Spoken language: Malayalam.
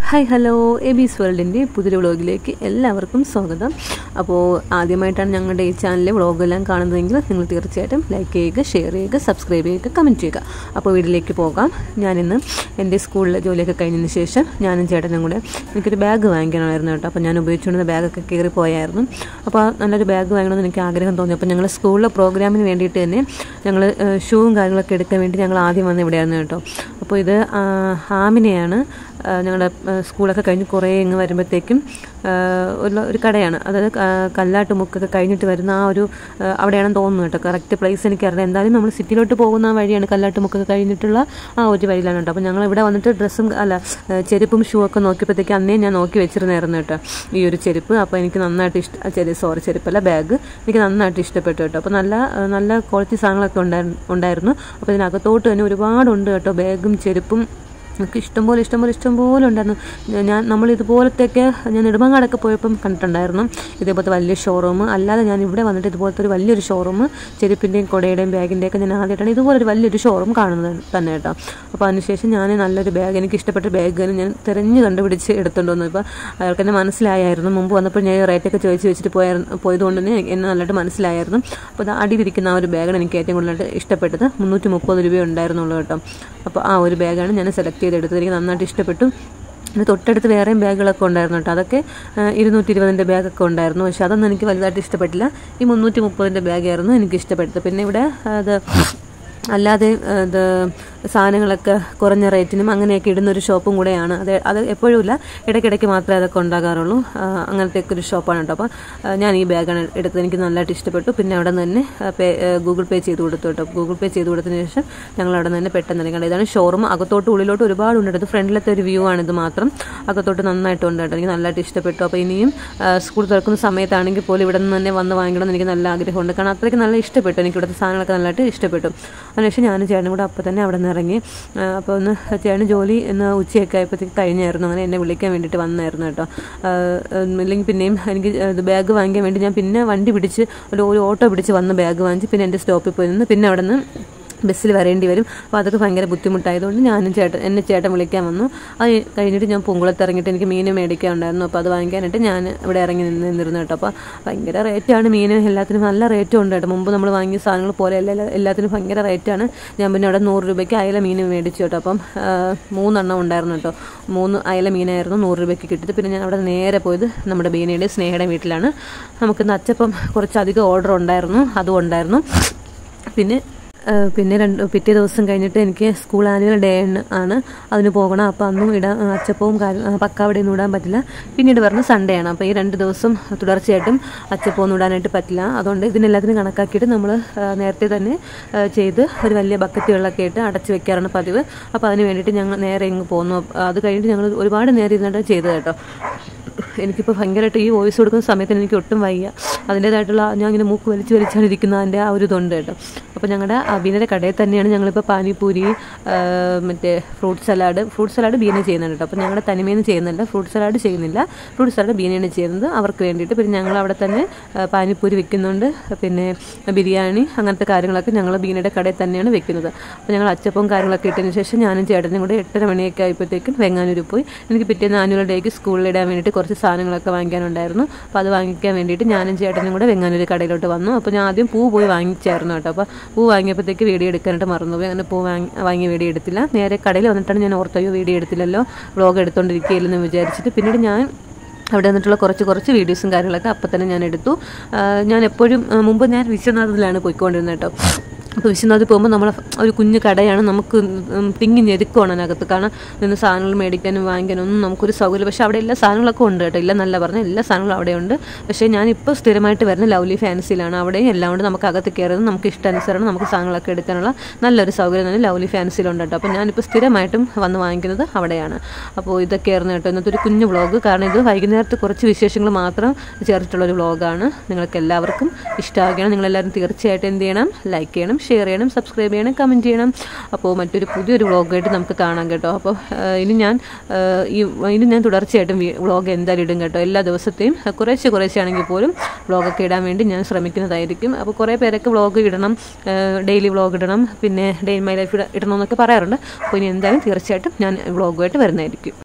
ഹായ് ഹലോ എ ബീസ് വേൾഡിൻ്റെ പുതിയൊരു വ്ളോഗിലേക്ക് എല്ലാവർക്കും സ്വാഗതം അപ്പോൾ ആദ്യമായിട്ടാണ് ഞങ്ങളുടെ ഈ ചാനലിലെ വ്ളോഗെല്ലാം കാണുന്നതെങ്കിൽ നിങ്ങൾ തീർച്ചയായിട്ടും ലൈക്ക് ചെയ്യുക ഷെയർ ചെയ്യുക സബ്സ്ക്രൈബ് ചെയ്യുക കമൻറ്റ് ചെയ്യുക അപ്പോൾ വീട്ടിലേക്ക് പോകാം ഞാനിന്ന് എൻ്റെ സ്കൂളിലെ ജോലിയൊക്കെ കഴിഞ്ഞതിന് ശേഷം ഞാനും ചേട്ടനും കൂടെ എനിക്കൊരു ബാഗ് വാങ്ങിക്കണമായിരുന്നു കേട്ടോ അപ്പോൾ ഞാൻ ഉപയോഗിച്ചുകൊണ്ടിരുന്ന ബാഗൊക്കെ കയറി പോയായിരുന്നു അപ്പോൾ ആ നല്ലൊരു ബാഗ് വാങ്ങണമെന്ന് എനിക്ക് ആഗ്രഹം തോന്നി അപ്പോൾ ഞങ്ങൾ സ്കൂളിലെ പ്രോഗ്രാമിന് വേണ്ടിയിട്ട് തന്നെ ഞങ്ങൾ ഷൂവും കാര്യങ്ങളൊക്കെ എടുക്കാൻ വേണ്ടി ഞങ്ങൾ ആദ്യം വന്ന് ഇവിടെയായിരുന്നു കേട്ടോ അപ്പോൾ ഇത് ആ, ആമിനെയാണ് ആ, ഞങ്ങളുടെ ആ, സ്കൂളൊക്കെ കഴിഞ്ഞ് കുറേ ഇങ്ങ് വരുമ്പോഴത്തേക്കും ആ, ഉള്ള ഒരു കടയാണ് അതായത് ക- കല്ലാട്ട് മുക്കൊക്കെ കഴിഞ്ഞിട്ട് വരുന്ന ആ ഒരു ആ, അവിടെയാണെന്ന് തോന്നുന്നു കേട്ടോ കറക്റ്റ് പ്ലേസ് എനിക്കറിയാം എന്തായാലും നമ്മൾ സിറ്റിയിലോട്ട് പോകുന്ന ആ വഴിയാണ് കല്ലാട്ട് മുക്കൊക്കെ കഴിഞ്ഞിട്ടുള്ള ആ ഒരു വഴിയിലാണ് കേട്ടോ അപ്പോൾ ഞങ്ങൾ ഇവിടെ വന്നിട്ട് ഡ്രസ്സും അല്ല ആ, ചെരുപ്പും ഷൂ ഒക്കെ നോക്കിയപ്പോഴത്തേക്ക് അന്നേ ഞാൻ നോക്കി വെച്ചിരുന്നായിരുന്നു കേട്ടോ ഈ ഒരു ചെരുപ്പ് അപ്പോൾ എനിക്ക് നന്നായിട്ട് ഇഷ്ട ചെറിയ സോറി ചെരുപ്പല്ല ബാഗ് എനിക്ക് നന്നായിട്ട് ഇഷ്ടപ്പെട്ടു കേട്ടോ അപ്പോൾ നല്ല ആ, നല്ല ക്വാളിറ്റി സാധനങ്ങളൊക്കെ ഉണ്ടായിരുന്നു ഉണ്ടായിരുന്നു അപ്പോൾ ഇതിനകത്തോട്ട് തന്നെ ഒരുപാടുണ്ട് കേട്ടോ ബാഗും ചെരുപ്പും നമുക്ക് ഇഷ്ടംപോലെ ഇഷ്ടംപോലെ ഇഷ്ടംപോലെ ഉണ്ടായിരുന്നു ഞാ- ഞാൻ നമ്മൾ ഇതുപോലത്തെയൊക്കെ ഞാൻ നെടുമങ്ങാടൊക്കെ പോയപ്പം കണ്ടിട്ടുണ്ടായിരുന്നു ഇതേപോലത്തെ വലിയ ഷോറൂം അല്ലാതെ ഞാൻ ഇവിടെ വന്നിട്ട് ഇതുപോലത്തെ ഒരു വലിയൊരു ഷോറൂം ചെരുപ്പിൻ്റെയും കുടയുടെയും ബാഗിൻ്റെയും ഒക്കെ ഞാൻ ആദ്യമായിട്ടാണ് ഇതുപോലൊരു വലിയൊരു ഷോറൂം കാണുന്നത് തന്നെ കേട്ടോ അപ്പോൾ അതിനുശേഷം ഞാൻ നല്ലൊരു ബാഗ് എനിക്ക് ഇഷ്ടപ്പെട്ട ബാഗ് ഞാൻ തിരഞ്ഞ് കണ്ടുപിടിച്ച് എടുത്തുകൊണ്ട് വന്നു ഇപ്പോൾ അയാൾക്ക് എന്നെ മനസ്സിലായായിരുന്നു മുമ്പ് വന്നപ്പോൾ ഞാൻ റേറ്റൊക്കെ ചോദിച്ച് വെച്ചിട്ട് പോയായിരുന്നു പോയതുകൊണ്ട് തന്നെ എന്നെ നല്ലതായിട്ട് മനസ്സിലായിരുന്നു അപ്പോൾ അത് അടിയിലിരിക്കുന്ന ആ ഒരു ബാഗാണ് എനിക്ക് ഏറ്റവും കൂടുതലായിട്ട് ഇഷ്ടപ്പെട്ടത് മുന്നൂറ്റി മുപ്പത് രൂപ ഉണ്ടായിരുന്നുള്ളൂ കേട്ടോ അപ്പോൾ ആ ഒരു ബാഗാണ് ഞാൻ സെലക്ട് ചെയ്തെടുത്തത് എനിക്ക് നന്നായിട്ട് ഇഷ്ടപ്പെട്ടു പിന്നെ തൊട്ടടുത്ത് വേറെയും ബാഗുകളൊക്കെ ഉണ്ടായിരുന്നു കേട്ടോ അതൊക്കെ ആ, ഇരുന്നൂറ്റി ഇരുപതിൻ്റെ ബാഗൊക്കെ ഉണ്ടായിരുന്നു പക്ഷെ അതൊന്നും എനിക്ക് വലുതായിട്ട് ഇഷ്ടപ്പെട്ടില്ല ഈ മുന്നൂറ്റി മുപ്പതിൻ്റെ ബാഗായിരുന്നു എനിക്ക് ഇഷ്ടപ്പെട്ടത് പിന്നെ ഇവിടെ അത് അല്ലാതെ ആ, ഇത് സാധനങ്ങളൊക്കെ കുറഞ്ഞ റേറ്റിനും അങ്ങനെയൊക്കെ ഇടുന്ന ഒരു ഷോപ്പും കൂടെയാണ് അത് അത് എപ്പോഴും ഇല്ല ഇടയ്ക്കിടയ്ക്ക് മാത്രമേ അതൊക്കെ ഉണ്ടാകാറുള്ളൂ ആ, അങ്ങനത്തെ ഒക്കെ ഒരു ഷോപ്പാണ് കേട്ടോ അപ്പോൾ ആ, ഞാൻ ഈ ബാഗാണ് എടുത്തത് എനിക്ക് നല്ലതായിട്ട് ഇഷ്ടപ്പെട്ടു പിന്നെ അവിടെ നിന്ന് തന്നെ ആ, പേ ആ, ഗൂഗിൾ പേ ചെയ്ത് കൊടുത്തു കേട്ടോ ഗൂഗിൾ പേ ചെയ്ത് കൊടുത്തതിന് ശേഷം ഞങ്ങൾ അവിടെ നിന്ന് തന്നെ പെട്ടെന്ന് തന്നെ കണ്ടത് ഇതാണ് ഷോറൂം അകത്തോട്ട് ഉള്ളിലോട്ട് ഒരുപാട് ഉണ്ട് ഇത് ഫ്രണ്ടിലത്തെ ഒരു വ്യൂ ആണ് ഇത് മാത്രം അകത്തോട്ട് നന്നായിട്ട് ഉണ്ട് കേട്ടോ എനിക്ക് നല്ലതായിട്ട് ഇഷ്ടപ്പെട്ടു അപ്പോൾ ഇനിയും ആ, സ്കൂൾ തുറക്കുന്ന സമയത്താണെങ്കിൽ പോലും ഇവിടെ നിന്ന് തന്നെ വന്ന് വാങ്ങിക്കണം എന്ന് എനിക്ക് നല്ല ആഗ്രഹമുണ്ട് കാരണം അത്രയ്ക്ക് നല്ല ഇഷ്ടപ്പെട്ടു എനിക്ക് ഇവിടുത്തെ സാധനങ്ങളൊക്കെ നല്ലതായിട്ട് ഇഷ്ടപ്പെട്ടു അതിനുശേഷം ഞാനും ചേട്ടനും കൂടെ അപ്പോൾ തന്നെ അവിടെ നിന്ന് ഇറങ്ങി ആ, അപ്പോൾ ഒന്ന് ചേട്ടന് ജോലി ഇന്ന് ഉച്ചയൊക്കെ ആയപ്പോഴത്തേക്ക് കഴിഞ്ഞായിരുന്നു അങ്ങനെ എന്നെ വിളിക്കാൻ വേണ്ടിയിട്ട് വന്നായിരുന്നു കേട്ടോ ആ, ഉം, ഇല്ലെങ്കിൽ പിന്നെയും എനിക്ക് ഇത് ബാഗ് വാങ്ങിക്കാൻ വേണ്ടി ഞാൻ പിന്നെ വണ്ടി പിടിച്ച് ഒരു ഒരു ഓട്ടോ പിടിച്ച് വന്ന് ബാഗ് വാങ്ങിച്ച് പിന്നെ എൻ്റെ സ്റ്റോപ്പിൽ പോയി നിന്ന് പിന്നെ അവിടെ നിന്ന് ബസ്സിൽ വരേണ്ടി വരും അപ്പോൾ അതൊക്കെ ഭയങ്കര ബുദ്ധിമുട്ടായതുകൊണ്ട് ഞാനും ചേട്ടൻ എന്നെ ചേട്ടൻ വിളിക്കാൻ വന്നു അത് കഴിഞ്ഞിട്ട് ഞാൻ പൂങ്കുളത്ത് ഇറങ്ങിയിട്ട് എനിക്ക് മീൻ മേടിക്കാൻ ഉണ്ടായിരുന്നു അപ്പോൾ അത് വാങ്ങിക്കാനായിട്ട് ഞാൻ ഇവിടെ ഇറങ്ങി നിന്ന് നിന്നിരുന്നു കേട്ടോ അപ്പോൾ ഭയങ്കര റേറ്റാണ് മീൻ എല്ലാത്തിനും നല്ല റേറ്റും ഉണ്ട് കേട്ടോ മുമ്പ് നമ്മൾ വാങ്ങിയ സാധനങ്ങൾ പോലെ എല്ലാ എല്ലാത്തിനും ഭയങ്കര റേറ്റാണ് ഞാൻ പിന്നെ അവിടെ നൂറ് രൂപയ്ക്ക് അയല മീൻ മേടിച്ചു കേട്ടോ അപ്പം ആ, മൂന്നെണ്ണം ഉണ്ടായിരുന്നു കേട്ടോ മൂന്ന് അയല മീനായിരുന്നു നൂറ് രൂപയ്ക്ക് കിട്ടിയത് പിന്നെ ഞാൻ അവിടെ നേരെ പോയത് നമ്മുടെ ബീനയുടെ സ്നേഹയുടെ വീട്ടിലാണ് നമുക്കിന്ന് അച്ചപ്പം കുറച്ചധികം ഓർഡർ ഉണ്ടായിരുന്നു അതും ഉണ്ടായിരുന്നു പിന്നെ ആ, പിന്നെ രണ്ട് പിറ്റേ ദിവസം കഴിഞ്ഞിട്ട് എനിക്ക് സ്കൂൾ ആനുവൽ ഡേ ആണ് അതിന് പോകണം അപ്പോൾ അന്നും ഇടാൻ അച്ചപ്പവും കാര്യം ആ, പക്കാവടയൊന്നും ഇടാൻ പറ്റില്ല പിന്നീട് പറഞ്ഞ സൺഡേ ആണ് അപ്പോൾ ഈ രണ്ട് ദിവസം തുടർച്ചയായിട്ടും അച്ചപ്പമൊന്നും ഇടാനായിട്ട് പറ്റില്ല അതുകൊണ്ട് ഇതിനെല്ലാത്തിനും കണക്കാക്കിയിട്ട് നമ്മൾ നേരത്തെ തന്നെ ആ, ചെയ്ത് ഒരു വലിയ ബക്കറ്റുകളിലൊക്കെ ഇട്ട് അടച്ച് വെക്കാറാണ് പതിവ് അപ്പോൾ അതിന് വേണ്ടിയിട്ട് ഞങ്ങൾ നേരെ ഇങ്ങ് പോന്നു അത് കഴിഞ്ഞിട്ട് ഞങ്ങൾ ഒരുപാട് നേരം ഇരുന്നിട്ട് ചെയ്തത് കേട്ടോ എനിക്കിപ്പോൾ ഭയങ്കരമായിട്ട് ഈ വോയിസ് കൊടുക്കുന്ന സമയത്തിന് എനിക്ക് ഒട്ടും വയ്യ അതിൻ്റേതായിട്ടുള്ള ഞാൻ ഇങ്ങനെ മൂക്ക് വലിച്ച് വലിച്ചാണ് ഇരിക്കുന്നത് അതിൻ്റെ ആ ഒരു ഇതുണ്ട് കേട്ടോ അപ്പോൾ ഞങ്ങളുടെ ബീനയുടെ കടയിൽ തന്നെയാണ് ഞങ്ങളിപ്പോൾ പാനിപൂരി ആ, മറ്റേ fruit salad fruit salad Beena ചെയ്യുന്നുണ്ട് കേട്ടോ അപ്പോൾ ഞങ്ങളുടെ തനിമയിൽ നിന്ന് ചെയ്യുന്നില്ല ഫ്രൂട്ട് സലാഡ് ചെയ്യുന്നില്ല ഫ്രൂട്ട് സലാഡ് ബീനയാണ് ചെയ്യുന്നത് അവർക്ക് വേണ്ടിയിട്ട് പിന്നെ ഞങ്ങൾ അവിടെ തന്നെ ആ, പാനിപൂരി വെക്കുന്നുണ്ട് പിന്നെ ബിരിയാണി അങ്ങനത്തെ കാര്യങ്ങളൊക്കെ ഞങ്ങൾ ബീനയുടെ കടയിൽ തന്നെയാണ് വെക്കുന്നത് അപ്പോൾ ഞങ്ങൾ അച്ചപ്പവും കാര്യങ്ങളൊക്കെ ഇട്ടതിന് ശേഷം ഞാനും ചേട്ടനും കൂടെ എട്ടര മണിയൊക്കെ ആയപ്പോഴത്തേക്കും വെങ്ങാനൂർ പോയി എനിക്ക് പിറ്റേന്ന് ആനുവൽ ഡേക്ക് സ്കൂളിലിടാൻ വേണ്ടിയിട്ട് കുറച്ച് സാധനങ്ങളൊക്കെ വാങ്ങിക്കാനുണ്ടായിരുന്നു അപ്പോൾ അത് വാങ്ങിക്കാൻ വേണ്ടിയിട്ട് ഞാനും ചേട്ടനും കൂടെ വെങ്ങാനൂർ കടയിലോട്ട് വന്നു അപ്പോൾ ഞാൻ ആദ്യം പൂ പോയി വാങ്ങിച്ചായിരുന്നു കേട്ടോ അപ്പോൾ പൂ വാങ്ങിയപ്പോഴത്തേക്ക് വീഡിയോ എടുക്കാനായിട്ട് മറന്നുപോയി അങ്ങനെ പൂ വാങ്ങി വാങ്ങിയ വീഡിയോ എടുത്തില്ല നേരെ കടയിൽ വന്നിട്ടാണ് ഞാൻ ഓർത്തയോ വീഡിയോ എടുത്തില്ലല്ലോ വ്ളോഗ് എടുത്തോണ്ടിരിക്കുകയില്ലെന്ന് വിചാരിച്ചിട്ട് പിന്നീട് ഞാൻ അവിടെ വന്നിട്ടുള്ള കുറച്ച് കുറച്ച് വീഡിയോസും കാര്യങ്ങളൊക്കെ അപ്പം തന്നെ ഞാൻ എടുത്തു ആ, ഞാൻ എപ്പോഴും ആ, മുമ്പ് ഞാൻ വിശ്വനാഥത്തിലാണ് പോയിക്കൊണ്ടിരുന്നത് കേട്ടോ അപ്പോൾ വിശ്വനാഥിൽ പോകുമ്പോൾ നമ്മൾ ഒരു കുഞ്ഞു കടയാണ് നമുക്ക് ഉം തിങ്ങി ഞെരുക്കുവാണ് അതിനകത്ത് കാരണം നിന്ന് സാധനങ്ങൾ മേടിക്കാനും വാങ്ങിക്കാനും ഒന്നും നമുക്കൊരു സൗകര്യം പക്ഷേ അവിടെ എല്ലാ സാധനങ്ങളൊക്കെ ഉണ്ട് കേട്ടോ ഇല്ല നല്ല പറഞ്ഞ എല്ലാ സാധനങ്ങളും അവിടെയുണ്ട് പക്ഷേ ഞാനിപ്പോൾ സ്ഥിരമായിട്ട് വരുന്ന ലവ്ലി ഫാൻസിയിലാണ് അവിടെയും എല്ലാം കൊണ്ട് നമുക്ക് അകത്ത് കയറുന്നത് നമുക്ക് ഇഷ്ടാനുസരണം നമുക്ക് സാധനങ്ങളൊക്കെ എടുക്കാനുള്ള നല്ലൊരു സൗകര്യം തന്നെ ലവ്ലി ഫാൻസിയിലുണ്ട് കേട്ടോ അപ്പോൾ ഞാനിപ്പോൾ സ്ഥിരമായിട്ടും വന്ന് വാങ്ങിക്കുന്നത് അവിടെയാണ് അപ്പോൾ ഇതൊക്കെയായിരുന്നു കേട്ടോ ഇന്നത്തെ ഒരു കുഞ്ഞു വ്ളോഗ് കാരണം ഇത് വൈകുന്നേരത്ത് കുറച്ച് വിശേഷങ്ങൾ മാത്രം ചേർത്തിട്ടുള്ളൊരു വ്ളോഗാണ് നിങ്ങൾക്ക് എല്ലാവർക്കും ഇഷ്ടമാവുകയാണ് നിങ്ങളെല്ലാവരും തീർച്ചയായിട്ടും എന്ത് ചെയ്യണം ലൈക്ക് ചെയ്യണം ഷെയർ ചെയ്യണം സബ്സ്ക്രൈബ് ചെയ്യണം കമൻറ്റ് ചെയ്യണം അപ്പോൾ മറ്റൊരു പുതിയൊരു വ്ളോഗായിട്ട് നമുക്ക് കാണാം കേട്ടോ അപ്പോൾ ആ, ഇനി ഞാൻ ആ, ഈ ഇനി ഞാൻ തുടർച്ചയായിട്ടും വ്ളോഗ് എന്തായാലും ഇടും കേട്ടോ എല്ലാ ദിവസത്തെയും ആ, കുറേശ്ശെ കുറേശ്ശെ ആണെങ്കിൽ പോലും വ്ളോഗൊക്കെ ഇടാൻ വേണ്ടി ഞാൻ ശ്രമിക്കുന്നതായിരിക്കും അപ്പോൾ കുറേ പേരൊക്കെ വ്ളോഗ് ഇടണം ഡെയിലി വ്ളോഗ് ഇടണം പിന്നെ ഡേ ഇൻ മൈ ലൈഫ് ഇടണം എന്നൊക്കെ പറയാറുണ്ട് അപ്പോൾ ഇനി എന്തായാലും തീർച്ചയായിട്ടും ഞാൻ വ്ളോഗുമായിട്ട് വരുന്നതായിരിക്കും